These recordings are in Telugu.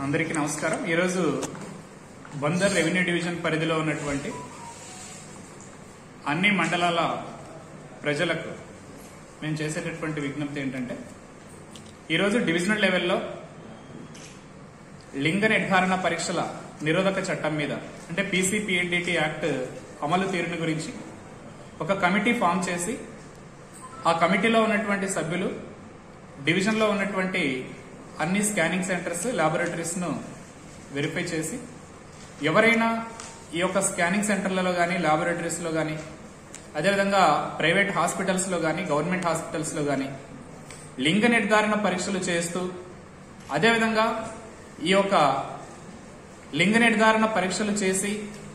అందరికీ నమస్కారం ఈరోజు బందర్ రెవెన్యూ డివిజన్ పరిధిలో ఉన్నటువంటి అన్ని మండలాల ప్రజలకు మేము చేసేటటువంటి విజ్ఞప్తి ఏంటంటే ఈరోజు డివిజనల్ లెవెల్లో లింగ నిర్ధారణ పరీక్షల నిరోధక చట్టం మీద అంటే పీసీపీఎన్డిటి యాక్ట్ అమలు తీరుని గురించి ఒక కమిటీ ఫామ్ చేసి ఆ కమిటీలో ఉన్నటువంటి సభ్యులు డివిజన్లో ఉన్నటువంటి అన్ని స్కానింగ్ సెంటర్స్ ల్యాబొరేటరీస్ ను వెరిఫై చేసి ఎవరైనా ఈ యొక్క స్కానింగ్ సెంటర్లలో కానీ ల్యాబొరేటరీస్ లో కానీ అదేవిధంగా ప్రైవేట్ హాస్పిటల్స్ లో కానీ గవర్నమెంట్ హాస్పిటల్స్ లో కానీ లింగ నిర్ధారణ పరీక్షలు చేస్తూ అదేవిధంగా ఈ యొక్క లింగ నిర్ధారణ పరీక్షలు చేసి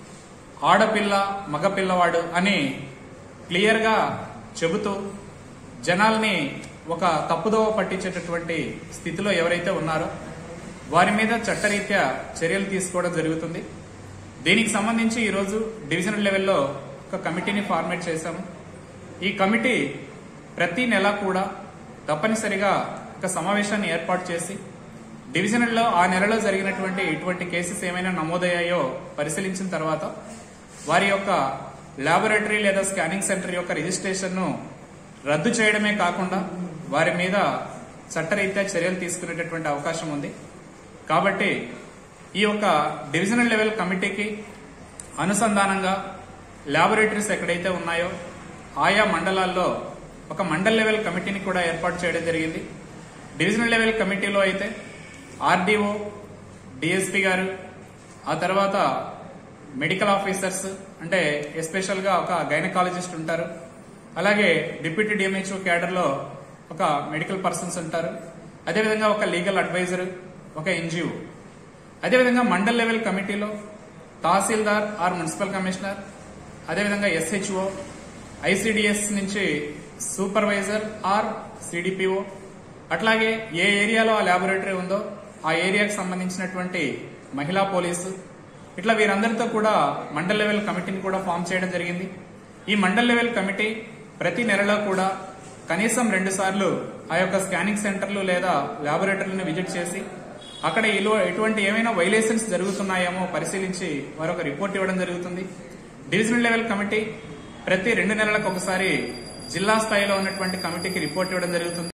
ఆడపిల్ల మగపిల్లవాడు అని క్లియర్ గా చెబుతూ జనాల్ని ఒక తప్పుదోవ పట్టించేటటువంటి స్థితిలో ఎవరైతే ఉన్నారో వారి మీద చట్టరీత్యా చర్యలు తీసుకోవడం జరుగుతుంది దీనికి సంబంధించి ఈరోజు డివిజనల్ లెవెల్లో ఒక కమిటీని ఫార్మేట్ చేశాము ఈ కమిటీ ప్రతి నెల కూడా తప్పనిసరిగా ఒక సమావేశాన్ని ఏర్పాటు చేసి డివిజనల్లో ఆ నెలలో జరిగినటువంటి ఇటువంటి కేసెస్ ఏమైనా నమోదయ్యాయో పరిశీలించిన తర్వాత వారి యొక్క ల్యాబొరేటరీ లేదా స్కానింగ్ సెంటర్ యొక్క రిజిస్ట్రేషన్ ను రద్దు చేయడమే కాకుండా వారి మీద చట్టరీత్యా చర్యలు తీసుకునేటటువంటి అవకాశం ఉంది కాబట్టి ఈ యొక్క డివిజనల్ లెవెల్ కమిటీకి అనుసంధానంగా ల్యాబొరేటరీస్ ఎక్కడైతే ఉన్నాయో ఆయా మండలాల్లో ఒక మండల్ లెవెల్ కమిటీని కూడా ఏర్పాటు చేయడం జరిగింది డివిజనల్ లెవెల్ కమిటీలో అయితే ఆర్డీఓ డిఎస్పీ గారు ఆ తర్వాత మెడికల్ ఆఫీసర్స్ అంటే ఎస్పెషల్ గా ఒక గైనకాలజిస్ట్ ఉంటారు అలాగే డిప్యూటీ డిఎంహెచ్ఓ క్యాడర్ లో ఒక మెడికల్ పర్సన్స్ ఉంటారు అదేవిధంగా ఒక లీగల్ అడ్వైజర్ ఒక ఎన్జిఓ అదేవిధంగా మండల్ లెవెల్ కమిటీలో తహసీల్దార్ ఆర్ మున్సిపల్ కమిషనర్ అదేవిధంగా ఎస్హెచ్ఓ ఐసిడిఎస్ నుంచి సూపర్వైజర్ ఆర్ సిడిపిఓ అట్లాగే ఏ ఏరియాలో ఆ ల్యాబొరేటరీ ఉందో ఆ ఏరియాకి సంబంధించినటువంటి మహిళా పోలీసు ఇట్లా వీరందరితో కూడా మండల్ లెవెల్ కమిటీని కూడా ఫామ్ చేయడం జరిగింది ఈ మండల్ లెవెల్ కమిటీ ప్రతి నెలలో కూడా కనీసం రెండు సార్లు ఆ యొక్క స్కానింగ్ సెంటర్లు లేదా ల్యాబొరేటరీలను విజిట్ చేసి అక్కడ ఇలో ఎటువంటి ఏమైనా వైలేషన్స్ జరుగుతున్నాయేమో పరిశీలించి వారు ఒక రిపోర్ట్ ఇవ్వడం జరుగుతుంది డివిజనల్ లెవెల్ కమిటీ ప్రతి రెండు నెలలకు ఒకసారి జిల్లా స్థాయిలో ఉన్నటువంటి కమిటీకి రిపోర్ట్ ఇవ్వడం జరుగుతుంది